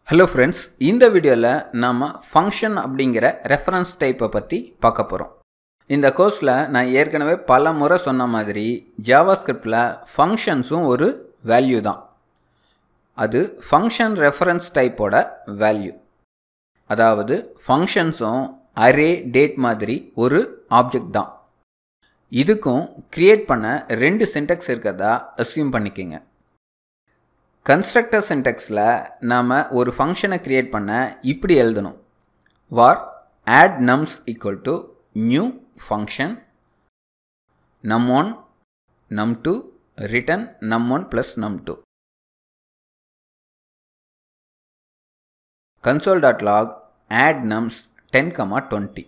Hello friends இந்த வீடியோவில் நாம் ஃபங்க்ஷன் அப்படிங்கிற ரெஃபரன்ஸ் டைப்பை பற்றி பார்க்க போகிறோம் இந்த கோர்ஸில் நான் ஏற்கனவே பல முறை சொன்ன மாதிரி ஜாவாஸ்கிரிப்டில் ஃபங்க்ஷன்ஸும் ஒரு வேல்யூ தான் அது ஃபங்க்ஷன் ரெஃபரன்ஸ் டைப்போட வேல்யூ அதாவது ஃபங்க்ஷன்ஸும் அரே டேட் மாதிரி ஒரு ஆப்ஜெக்ட் தான் இதுக்கும் க்ரியேட் பண்ண ரெண்டு சின்டெக்ஸ் இருக்கிறதா அஸ்யூம் பண்ணிக்கோங்க கன்ஸ்ட்ரக்டர் சின்டெக்ஸில் நாம் ஒரு ஃபங்க்ஷனை க்ரியேட் பண்ண இப்படி எழுதணும் var add nums equal to new function num one num two return num one plus num two console dot log add nums ten comma twenty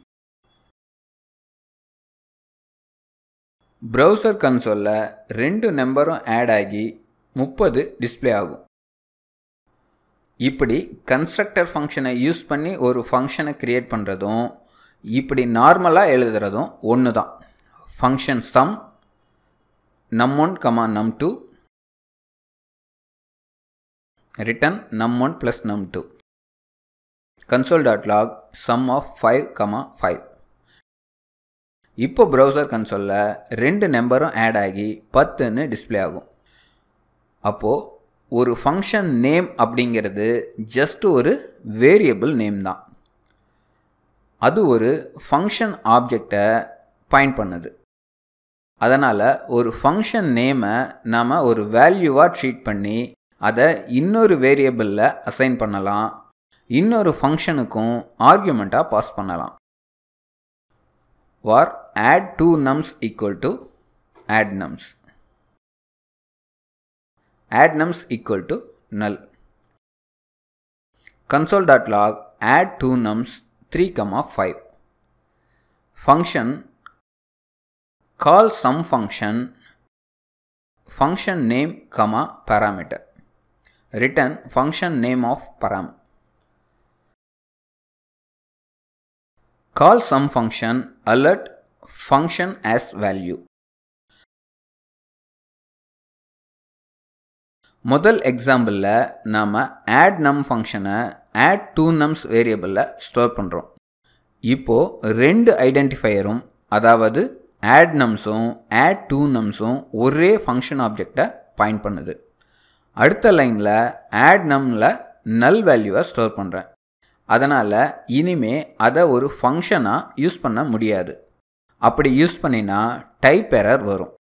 browser கன்சோலில் ரெண்டு நம்பரும் ஆட் ஆகி முப்பது டிஸ்பிளே ஆகும் இப்படி கன்ஸ்ட்ரக்டர் ஃபங்க்ஷனை யூஸ் பண்ணி ஒரு ஃபங்க்ஷனை க்ரியேட் பண்ணுறதும் இப்படி நார்மலாக எழுதுறதும் ஒன்று தான் function sum num one comma num two return num one plus num two console dot log sum of five comma five இப்போ ப்ரௌசர் கன்சோலில் ரெண்டு நம்பரும் ஆட் ஆகி பத்துன்னு டிஸ்பிளே ஆகும் அப்போது ஒரு ஃபங்க்ஷன் நேம் அப்படிங்கிறது ஜஸ்ட் ஒரு வேரியபிள் நேம் தான் அது ஒரு ஃபங்க்ஷன் ஆப்ஜெக்டை பாயிண்ட் பண்ணுது அதனால் ஒரு ஃபங்க்ஷன் நேமை நாம் ஒரு வேல்யூவாக ட்ரீட் பண்ணி அதை இன்னொரு வேரியபிளில் அசைன் பண்ணலாம் இன்னொரு ஃபங்க்ஷனுக்கும் ஆர்கியூமெண்ட்டாக பாஸ் பண்ணலாம் var add two nums equal to add nums add nums equal to null. console.log add 2 nums 3 comma 5. Function call some function function name comma parameter return function name of param call some function alert function as value முதல் எக்ஸாம்பிளில் நாம் add num ஃபங்க்ஷனை add two nums வேரியபிளில் store பண்ணுறோம் இப்போது ரெண்டு ஐடென்டிஃபையரும் அதாவது add நம்ஸும் ஆட் டூ நம்ஸும் ஒரே ஃபங்க்ஷன் ஆப்ஜெக்டை பாயிண்ட் பண்ணுது அடுத்த லைனில் ஆட் நம்மில் நல் வேல்யூவை ஸ்டோர் பண்ணுறேன் அதனால் இனிமே அதை ஒரு ஃபங்க்ஷனாக யூஸ் பண்ண முடியாது அப்படி யூஸ் பண்ணினா டைப் எரர் வரும்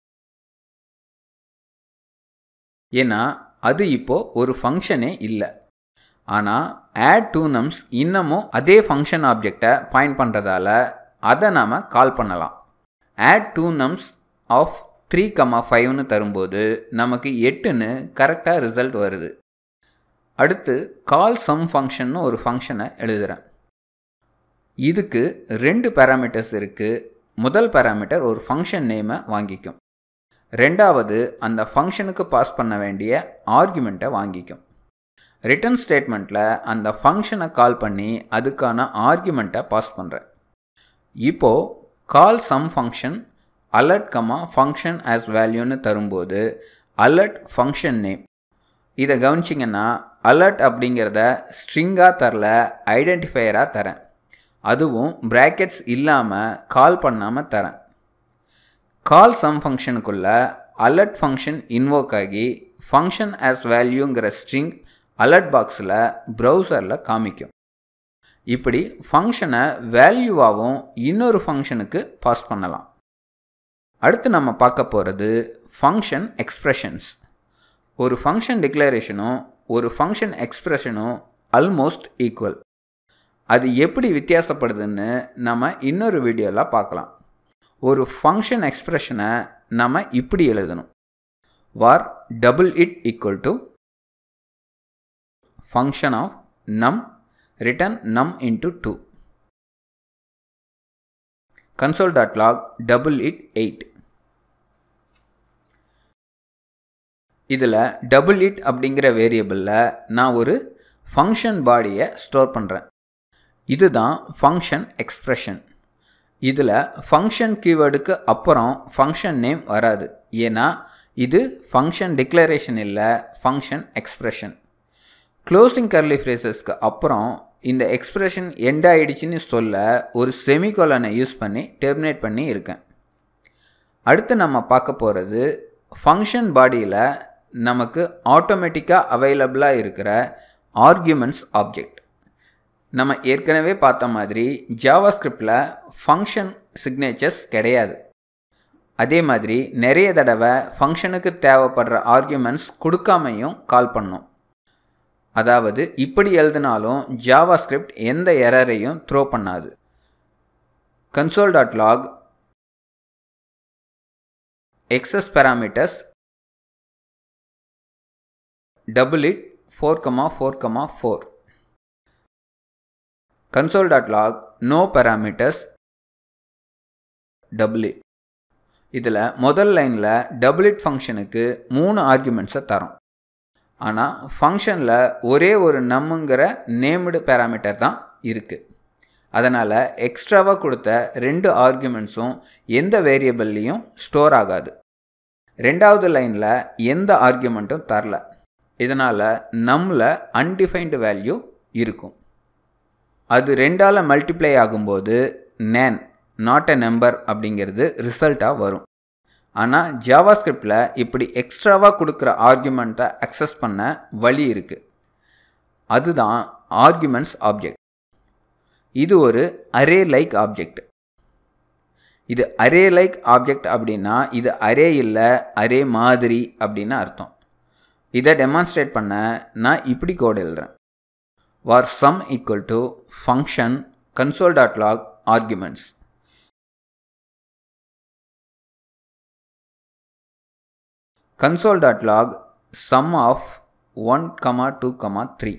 ஏன்னா அது இப்போது ஒரு ஃபங்க்ஷனே இல்லை ஆனால் ஆட் டூ நம்ஸ் இன்னமும் அதே ஃபங்க்ஷன் ஆப்ஜெக்டை பாயிண்ட் பண்ணுறதால அதை நாம் கால் பண்ணலாம் add two nums of three comma ஃபைவ்னு தரும்போது நமக்கு எட்டுன்னு கரெக்டாக ரிசல்ட் வருது அடுத்து கால் சம் ஃபங்க்ஷன்னு ஒரு ஃபங்க்ஷனை எழுதுகிறேன் இதுக்கு ரெண்டு பேராமீட்டர்ஸ் இருக்குது முதல் பேராமீட்டர் ஒரு ஃபங்க்ஷன் நேமை வாங்கிக்கும் ரெண்டாவது அந்த ஃபங்க்ஷனுக்கு பாஸ் பண்ண வேண்டிய ஆர்குமெண்ட்டை வாங்கிக்கும் ரிட்டர்ன் ஸ்டேட்மெண்ட்டில் அந்த ஃபங்க்ஷனை கால் பண்ணி அதுக்கான ஆர்குமெண்ட்டை பாஸ் பண்ணுறேன் இப்போது call sum function alert comma function as வேல்யூன்னு தரும்போது அலர்ட் ஃபங்க்ஷன் நேம் இதை கவனிச்சிங்கன்னா அலர்ட் அப்படிங்கிறத ஸ்ட்ரிங்காக தரல ஐடென்டிஃபையராக தரேன் அதுவும் ப்ராக்கெட்ஸ் இல்லாமல் கால் பண்ணாமல் தரேன் கால் சம் ஃபங்க்ஷனுக்குள்ள அலர்ட் ஃபங்க்ஷன் இன்வோக் ஆகி ஃபங்க்ஷன் ஆஸ் வேல்யூங்கிற ஸ்ட்ரிங் அலர்ட் பாக்ஸில் ப்ரௌசரில் காமிக்கும் இப்படி ஃபங்க்ஷனை வேல்யூவாகவும் இன்னொரு ஃபங்க்ஷனுக்கு பாஸ் பண்ணலாம் அடுத்து நம்ம பார்க்க போகிறது ஃபங்க்ஷன் எக்ஸ்ப்ரெஷன்ஸ் ஒரு ஃபங்க்ஷன் டிக்ளரேஷனும் ஒரு ஃபங்க்ஷன் எக்ஸ்ப்ரெஷனும் ஆல்மோஸ்ட் ஈக்குவல் அது எப்படி வித்தியாசப்படுதுன்னு நம்ம இன்னொரு வீடியோவில் பார்க்கலாம் ஒரு ஃபங்க்ஷன் எக்ஸ்ப்ரெஷனை நம்ம இப்படி எழுதணும் var double it equal to function of num return num into two console dot log double it eight இதில் டபுள் இட் அப்படிங்கிற வேரியபிளில் நான் ஒரு ஃபங்க்ஷன் பாடியை ஸ்டோர் பண்ணுறேன் இதுதான் ஃபங்க்ஷன் எக்ஸ்ப்ரெஷன் இதில் ஃபங்க்ஷன் கீவேர்டுக்கு அப்புறம் ஃபங்க்ஷன் நேம் வராது ஏன்னா இது ஃபங்க்ஷன் டிக்ளரேஷன் இல்லை ஃபங்க்ஷன் எக்ஸ்ப்ரெஷன் க்ளோசிங் கர்லி ஃப்ரேசஸ்க்கு அப்புறம் இந்த எக்ஸ்பிரஷன் எண்ட் ஆயிடுச்சுன்னு சொல்ல ஒரு செமிகோலனை யூஸ் பண்ணி டெர்மினேட் பண்ணி இருக்கேன் அடுத்து நம்ம பார்க்க போகிறது ஃபங்க்ஷன் பாடியில் நமக்கு ஆட்டோமேட்டிக்காக அவைலபிளாக இருக்கிற ஆர்கியூமெண்ட்ஸ் ஆப்ஜெக்ட் நம்ம ஏற்கனவே பார்த்த மாதிரி ஜாவா ஸ்கிரிப்டில் ஃபங்க்ஷன் சிக்னேச்சர்ஸ் கிடையாது அதே மாதிரி நிறைய தடவை ஃபங்க்ஷனுக்கு தேவைப்படுற ஆர்கியூமெண்ட்ஸ் கொடுக்காமையும் கால் பண்ணும் அதாவது இப்படி எழுதினாலும் ஜாவா ஸ்கிரிப்ட் எந்த எரரையும் த்ரோ பண்ணாது console dot log excess parameters double it four comma four comma four console dot log no parameters double it இதில் முதல் லைனில் டபுள் இட் ஃபங்க்ஷனுக்கு மூணு ஆர்குமெண்ட்ஸை தரோம் ஆனால் ஃபங்க்ஷனில் ஒரே ஒரு நம்முங்கிற நேம்டு பேராமீட்டர் தான் இருக்குது அதனால் எக்ஸ்ட்ராவாக கொடுத்த ரெண்டு ஆர்குமெண்ட்ஸும் எந்த வேரியபிள்லேயும் ஸ்டோர் ஆகாது ரெண்டாவது லைனில் எந்த ஆர்குமெண்ட்டும் தரல இதனால் நம்மில் அன்டிஃபைன்டு வேல்யூ இருக்கும் அது ரெண்டால் மல்டிப்ளை ஆகும்போது நேன் நாட் எ நம்பர் அப்படிங்கிறது ரிசல்ட்டாக வரும் ஆனால் ஜாவா ஸ்கிரிப்டில் இப்படி எக்ஸ்ட்ராவாக கொடுக்குற ஆர்குமெண்ட்டை அக்சஸ் பண்ண வழி இருக்குது அதுதான் ஆர்குமெண்ட்ஸ் ஆப்ஜெக்ட் இது ஒரு அரே லைக் ஆப்ஜெக்ட் இது அரே லைக் ஆப்ஜெக்ட் அப்படின்னா இது அரே இல்லை அரே மாதிரி அப்படின்னு அர்த்தம் இதை டெமான்ஸ்ட்ரேட் பண்ண நான் இப்படி கோட் எழுதுறேன் var sum equal to function console dot log arguments console.log sum of 1 comma 2 comma 3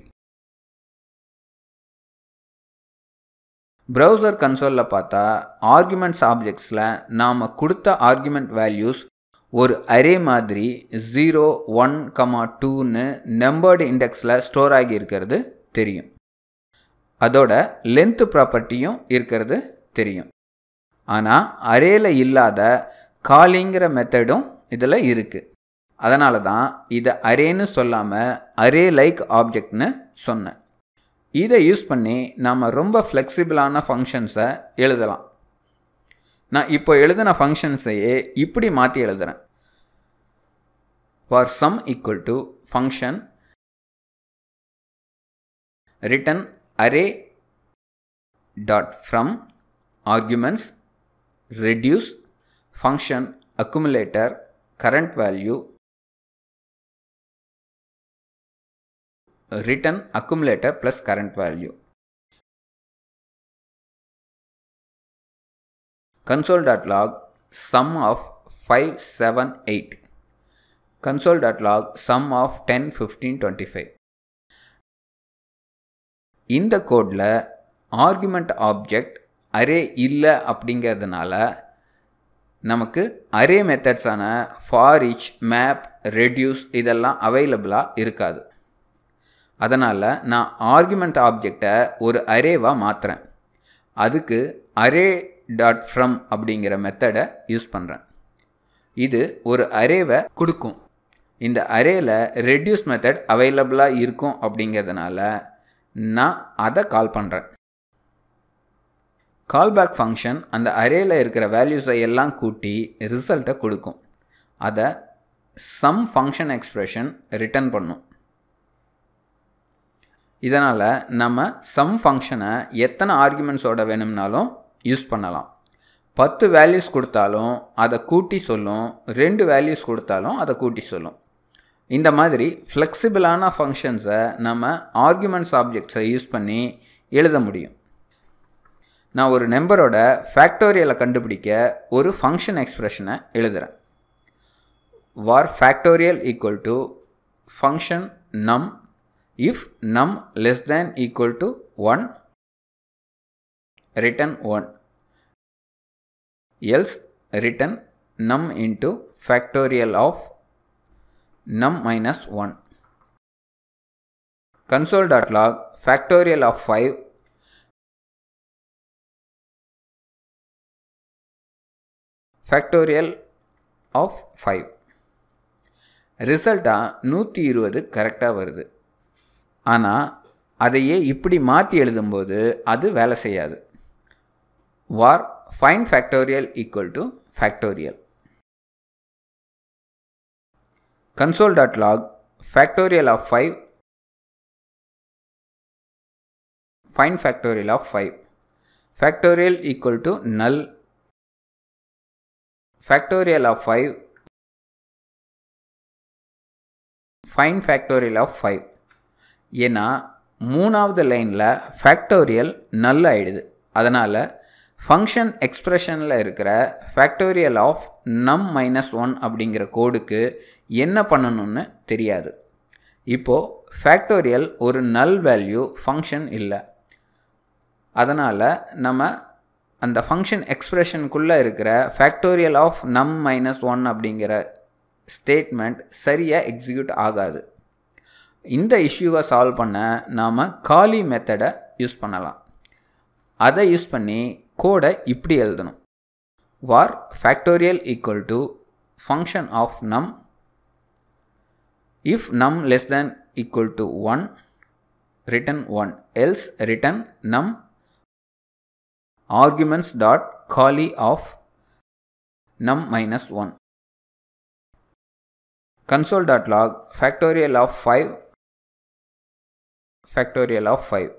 browser கன்சோலில் பார்த்தா ஆர்குமெண்ட்ஸ் ஆப்ஜெக்ட்ஸில் நாம் கொடுத்த ஆர்குமெண்ட் வேல்யூஸ் ஒரு அரே மாதிரி ஜீரோ ஒன் கமா டூன்னு நம்பர்டு இண்டெக்ஸில் ஸ்டோர் ஆகி இருக்கிறது தெரியும் அதோட லென்த் ப்ராப்பர்ட்டியும் இருக்கிறது தெரியும் ஆனால் அரேல இல்லாத காலிங்கிற மெத்தடும் இதில் இருக்குது அதனால தான் இதை அரேன்னு சொல்லாமல் அரே லைக் ஆப்ஜெக்ட்னு சொன்னேன் இதை யூஸ் பண்ணி நாம் ரொம்ப ஃப்ளெக்சிபிளான ஃபங்க்ஷன்ஸை எழுதலாம் நான் இப்போ எழுதின ஃபங்க்ஷன்ஸையே இப்படி மாற்றி எழுதுகிறேன் var sum equal to function return array dot from arguments reduce function accumulator current value return accumulator plus current value console.log sum of 5 7 8 console.log sum of 10 15 25 இந்த கோடில் ஆர்குமெண்ட் ஆப்ஜெக்ட் அரே இல்லை அப்படிங்கிறதுனால நமக்கு அரே மெத்தட்ஸான ஃபார் ஈச் மேப் ரெடியூஸ் இதெல்லாம் அவைலபிளாக இருக்காது அதனால் நான் ஆர்குமெண்ட் ஆப்ஜெக்டை ஒரு அரேவாக மாற்றுறேன் அதுக்கு அரே டாட் ஃப்ரம் அப்படிங்கிற மெத்தடை யூஸ் பண்ணுறேன் இது ஒரு அரேவை கொடுக்கும் இந்த அரேல ரெடியூஸ் மெத்தட் அவைலபிளாக இருக்கும் அப்படிங்கிறதுனால நான் அதை கால் பண்ணுறேன் கால்பேக் ஃபங்க்ஷன் அந்த அரேல இருக்கிற வேல்யூஸை எல்லாம் கூட்டி ரிசல்ட்டை கொடுக்கும் அதை சம் ஃபங்க்ஷன் எக்ஸ்ப்ரெஷன் ரிட்டர்ன் பண்ணும் இதனால் நம்ம சம் ஃபங்க்ஷனை எத்தனை ஆர்குமெண்ட்ஸோட வேணும்னாலும் யூஸ் பண்ணலாம் பத்து வேல்யூஸ் கொடுத்தாலும் அதை கூட்டி சொல்லும் ரெண்டு வேல்யூஸ் கொடுத்தாலும் அதை கூட்டி சொல்லும் இந்த மாதிரி ஃப்ளெக்சிபிளான ஃபங்க்ஷன்ஸை நம்ம ஆர்குமெண்ட்ஸ் ஆப்ஜெக்ட்ஸை யூஸ் பண்ணி எழுத முடியும் நான் ஒரு நம்பரோட ஃபேக்டோரியலை கண்டுபிடிக்க ஒரு ஃபங்க்ஷன் எக்ஸ்ப்ரெஷனை எழுதுகிறேன் var factorial equal to function num if num less than equal to one return one else return num into factorial of num minus 1. console.log factorial of 5 factorial of 5 ரிசல்ட்டாக நூற்றி இருபது கரெக்டாக வருது ஆனால் அதையே இப்படி மாற்றி எழுதும்போது அது வேலை செய்யாது var fine factorial equal to factorial console dot log factorial of 5 find factorial of 5 factorial equal to null factorial of 5 find factorial of 5 ஏன்னா மூணாவது லைனில் ஃபேக்டோரியல் நல் ஆயிடுது அதனால் ஃபங்க்ஷன் எக்ஸ்ப்ரெஷனில் இருக்கிற factorial of num minus one அப்படிங்கிற கோடுக்கு என்ன பண்ணணும்னு தெரியாது இப்போது ஃபேக்டோரியல் ஒரு நல் வேல்யூ ஃபங்க்ஷன் இல்லை அதனால் நம்ம அந்த ஃபங்க்ஷன் எக்ஸ்ப்ரெஷனுக்குள்ளே இருக்கிற factorial of num minus one அப்படிங்கிற ஸ்டேட்மெண்ட் சரியாக எக்ஸிக்யூட் ஆகாது இந்த இஷ்யூவை சால்வ் பண்ண நாம் காலி மெத்தடை யூஸ் பண்ணலாம் அதை யூஸ் பண்ணி கோடை இப்படி எழுதணும் var factorial equal to function of num if num less than equal to 1 return 1 else return num arguments dot callee of num minus 1 console dot log factorial of 5 factorial of 5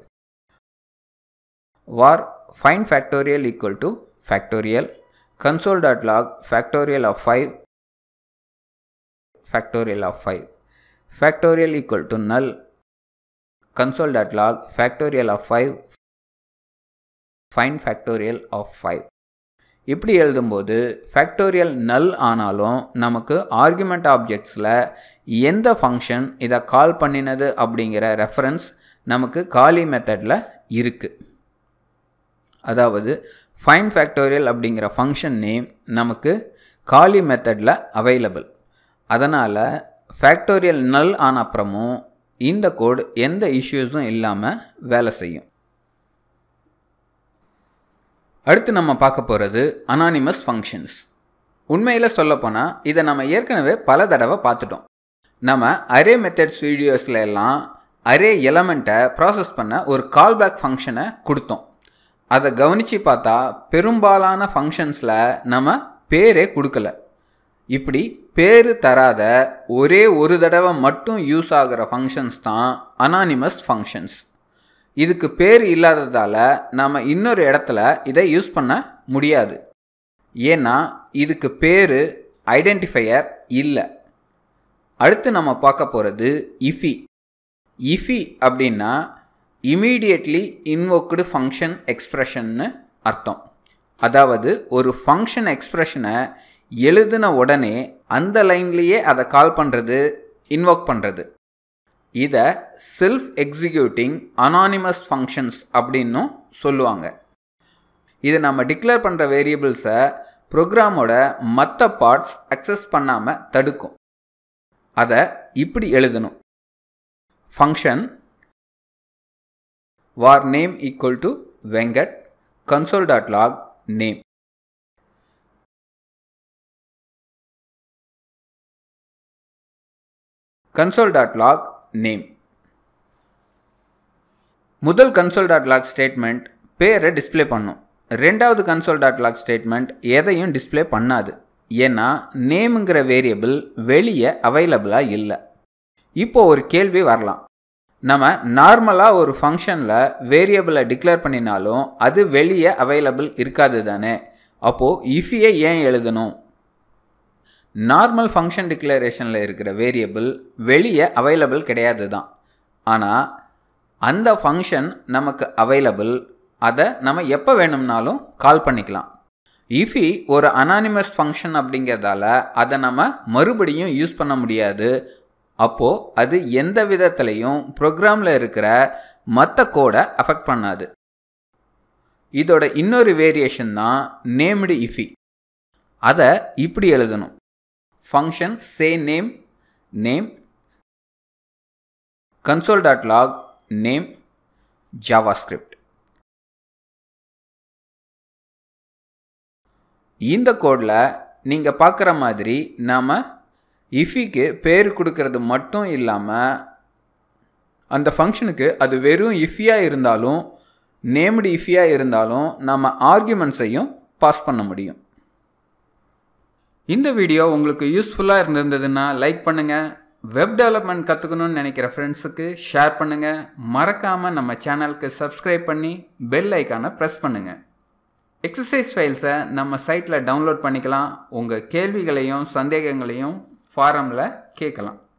var find factorial equal to factorial console dot log factorial of 5 factorial of 5 factorial equal to null console.log factorial of 5 find factorial of 5 இப்படி எழுதும்போது factorial நல் ஆனாலும் நமக்கு argument ஆப்ஜெக்ட்ஸில் எந்த function இதை கால் பண்ணினது அப்படிங்கிற reference நமக்கு காலி மெத்தடில் இருக்குது அதாவது ஃபைன் ஃபேக்டோரியல் அப்படிங்கிற ஃபங்க்ஷன் நேம் நமக்கு காலி மெத்தடில் அவைலபிள் அதனால் ஃபேக்டோரியல் நல் ஆன அப்புறமும் இந்த கோட் எந்த இஷ்யூஸும் இல்லாமல் வேலை செய்யும் அடுத்து நம்ம பார்க்க போகிறது அனானிமஸ் ஃபங்க்ஷன்ஸ் உண்மையில் சொல்லப்போனால் இதை நம்ம ஏற்கனவே பல தடவை பார்த்துட்டோம் நம்ம அரே மெத்தட்ஸ் வீடியோஸில் எல்லாம் அரே எலமெண்ட்டை ப்ராசஸ் பண்ண ஒரு கால்பேக் ஃபங்க்ஷனை கொடுத்தோம் அதை கவனித்து பார்த்தா பெரும்பாலான ஃபங்க்ஷன்ஸில் நம்ம பேரே கொடுக்கல இப்படி பேர் தராத ஒரே ஒரு தடவை மட்டும் யூஸ் ஆகிற ஃபங்க்ஷன்ஸ் தான் அனானிமஸ் ஃபங்க்ஷன்ஸ் இதுக்கு பேர் இல்லாததால் நாம் இன்னொரு இடத்துல இதை யூஸ் பண்ண முடியாது ஏன்னா இதுக்கு பேர் ஐடென்டிஃபையர் இல்லை அடுத்து நம்ம பார்க்க போகிறது இஃபி இஃபி அப்படின்னா இமீடியட்லி இன்வோக்டு ஃபங்க்ஷன் எக்ஸ்ப்ரெஷன்னு அர்த்தம் அதாவது ஒரு ஃபங்க்ஷன் எக்ஸ்ப்ரெஷனை எழுதின உடனே அந்த லைன்லேயே அதை கால் பண்ணுறது இன்வோக் பண்ணுறது இதை செல்ஃப் எக்ஸிக்யூட்டிங் அனானிமஸ் ஃபங்க்ஷன்ஸ் அப்படின்னும் சொல்லுவாங்க இது நம்ம டிக்ளேர் பண்ணுற வேரியபிள்ஸை ப்ரோக்ராமோட மற்ற பார்ட்ஸ் அக்சஸ் பண்ணாமல் தடுக்கும் அதை இப்படி எழுதணும் function var name equal to vengat console.log name console.log name முதல் console.log ஸ்டேட்மெண்ட் பேரை டிஸ்ப்ளே பண்ணும் ரெண்டாவது console.log ஸ்டேட்மெண்ட் எதையும் டிஸ்ப்ளே பண்ணாது ஏன்னா நேமுங்கிற வேரியபிள் வெளியே அவைலபிளாக இல்லை இப்போ ஒரு கேள்வி வரலாம் நம்ம நார்மலாக ஒரு ஃபங்க்ஷனில் வேரியபிளை டிக்ளேர் பண்ணினாலும் அது வெளியே அவைலபிள் இருக்காது தானே அப்போது இஃபியை ஏன் எழுதணும் நார்மல் ஃபங்க்ஷன் டிக்ளரேஷனில் இருக்கிற வேரியபிள் வெளியே அவைலபிள் கிடையாது தான் ஆனால் அந்த ஃபங்க்ஷன் நமக்கு அவைலபிள் அதை நம்ம எப்போ வேணும்னாலும் கால் பண்ணிக்கலாம் இஃபி ஒரு அனானிமஸ் ஃபங்க்ஷன் அப்படிங்கிறதால அதை நம்ம மறுபடியும் யூஸ் பண்ண முடியாது அப்போது அது எந்த விதத்துலையும் ப்ரோக்ராமில் இருக்கிற மற்ற கோடை அஃபெக்ட் பண்ணாது இதோட இன்னொரு வேரியேஷன் தான் நேம்டு இஃபி அதை இப்படி எழுதணும் function say name name console dot log name JavaScript இந்த கோடில் நீங்கள் பார்க்குற மாதிரி நாம் இஃபிக்கு பேர் கொடுக்கறது மட்டும் இல்லாமல் அந்த ஃபங்க்ஷனுக்கு அது வெறும் இஃபியாக இருந்தாலும் நேம்டு இஃபியாக இருந்தாலும் நம்ம ஆர்குமெண்ட்ஸையும் பாஸ் பண்ண முடியும் இந்த வீடியோ உங்களுக்கு யூஸ்ஃபுல்லாக இருந்திருந்ததுன்னா லைக் பண்ணுங்கள் வெப் டெவலப்மெண்ட் கற்றுக்கணும்னு நினைக்கிற ஃப்ரெண்ட்ஸுக்கு ஷேர் பண்ணுங்கள் மறக்காமல் நம்ம சேனலுக்கு சப்ஸ்கிரைப் பண்ணி பெல் ஐக்கானை ப்ரெஸ் பண்ணுங்கள் எக்ஸசைஸ் ஃபைல்ஸை நம்ம சைட்டில் டவுன்லோட் பண்ணிக்கலாம் உங்கள் கேள்விகளையும் சந்தேகங்களையும் ஃபாரமில் கேட்கலாம்